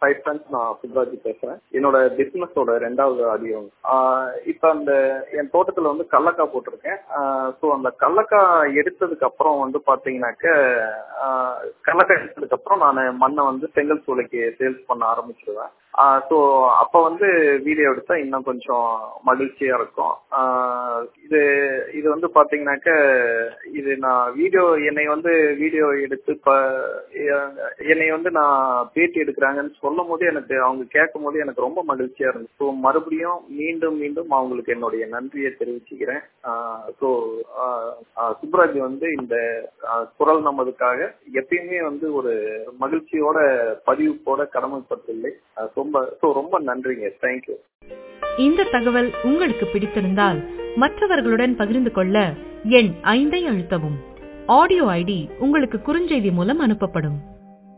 five friends நான் சுப்ராஜி பேசுறேன் என்னோட பிசினஸோட ரெண்டாவது ஆடியோ இப்போ அந்த என் தோட்டத்தில் வந்து கடலக்காய் போட்டிருக்கேன் ஸோ அந்த கடலக்காய் எடுத்ததுக்கு அப்புறம் வந்து பார்த்தீங்கன்னாக்க கடலக்காய் எடுத்ததுக்கு அப்புறம் நான் மண்ணை வந்து செங்கல் சூளைக்கு சேல்ஸ் பண்ண ஆரம்பிச்சிருவேன் ஸோ அப்போ வந்து வீடியோ எடுத்தா இன்னும் கொஞ்சம் மகிழ்ச்சியா இருக்கும் இது இது வந்து பாத்தீங்கன்னாக்க இது நான் வீடியோ என்னை வந்து வீடியோ எடுத்து இப்போ என்னை வந்து நான் பேட்டி எடுக்கிறாங்கன்னு சொல்லும் போது எனக்கு அவங்க கேட்கும் போது எனக்கு ரொம்ப மகிழ்ச்சியா இருந்துச்சு ஸோ மறுபடியும் மீண்டும் மீண்டும் அவங்களுக்கு என்னுடைய நன்றியை தெரிவிச்சுக்கிறேன் ஸோ சுப்ராஜ் வந்து இந்த குரல் நமதுக்காக எப்பயுமே வந்து ஒரு மகிழ்ச்சியோட பதிவுப்போட கடமைப்பட்டுள்ளேன் ரொம்ப ஸோ ரொம்ப நன்றிங்க தேங்க்யூ இந்த தகவல் உங்களுக்கு பிடித்திருந்தால் மற்றவர்களுடன் பகிர்ந்து கொள்ள எண் ஐந்தை அழுத்தவும் ஆடியோ ஐடி உங்களுக்கு குறுஞ்செய்தி மூலம் அனுப்பப்படும்